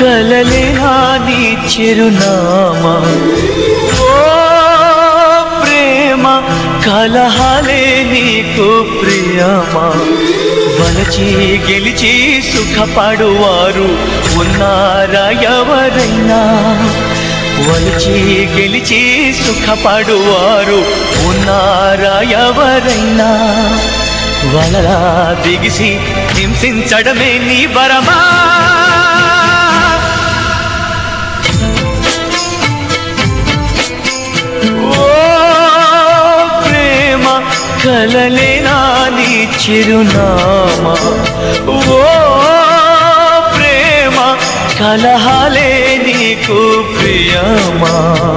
కలలేనా నీ చిరునామా ఓ ప్రేమ కలహాలే నీకు ప్రియమా వలచి గెలిచి సుఖపడువారు ఉన్నారా ఎవరైనా వలచి గెలిచి సుఖపడువారు ఉన్నారా ఎవరైనా వలలా దిగిసి హింసించడమే నీ వరమా ఓ ప్రేమ కలలేనా నీ చిరునామా ఓ ప్రేమ కలహాలే నీకు ప్రియమా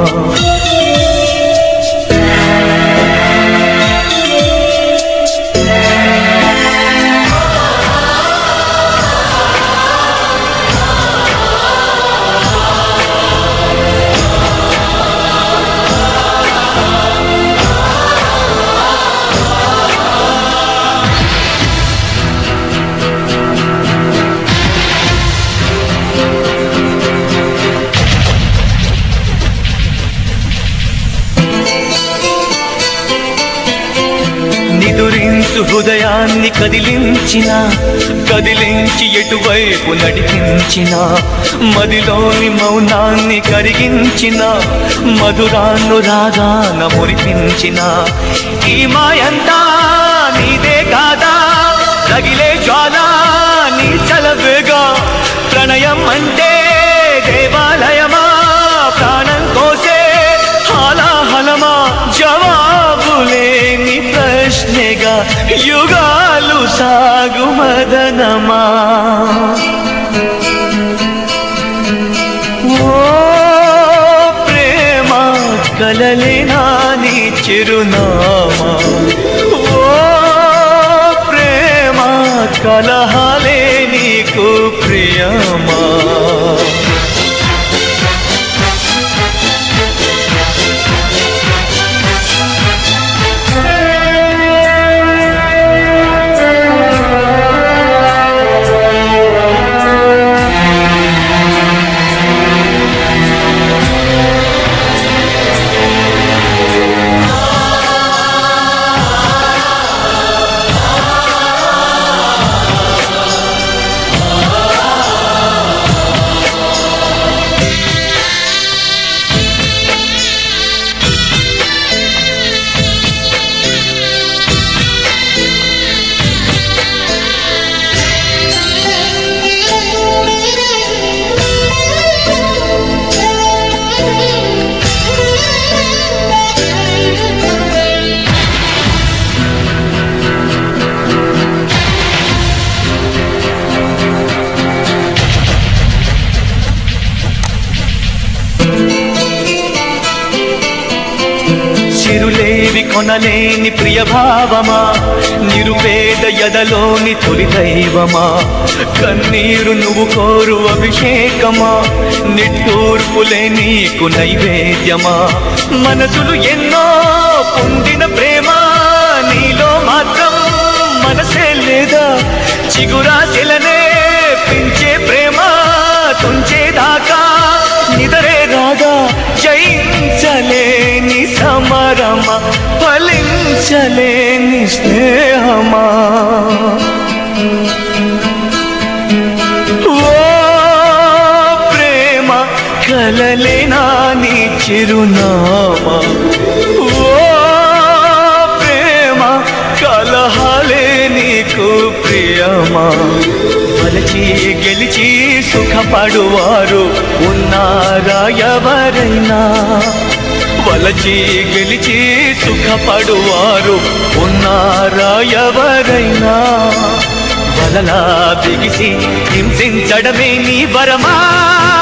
నిదురించు హృదయాన్ని కదిలించిన కదిలించి ఎటువైపు నడిపించిన మదిలోని మౌనాన్ని కరిగించిన మధురాన్ను రాగాన మురిపించిన ఈ మాయంతా నీదే కాదా తగిలే జ్వాల నీ చలవేగా ప్రణయం అంటే దేవాలయమా ప్రాణం కోసే హాలాహలమా జవాబులేని ప్రశ్నగా యుగాలు సాగు మదనమా ఓ ప్రేమ కలలేనా నీ చిరునామా ఓ ప్రేమ కలహాలే నీకు ప్రియమా చిరులేవి కొనలేని ప్రియ భావమా నిరుపేద ఎదలోని తొలి దైవమా కన్నీరు నువ్వు కోరు అభిషేకమా నిట్టూర్పులే నీకు నైవేద్యమా మనసులు ఎన్నో పొందిన ప్రేమ నీలో మాత్రం మనసే లేదా చిగురాశిలనే పెంచే ప్రేమ తుంచేదాకా నిదరే రాగా జయించలేని సమరమ ఫలించలేని స్నేహమా ఓ ప్రేమ కలలేనా నీ చిరునామా ఓ ప్రేమ కలహాలే నీకు ప్రియమా వలచి గెలిచి సుఖపడువారు ఉన్నారా ఎవరైనా వలచి గెలిచి సుఖపడువారు ఉన్నారా ఎవరైనా వలలా బిగిసి హింసించడమే నీ వరమా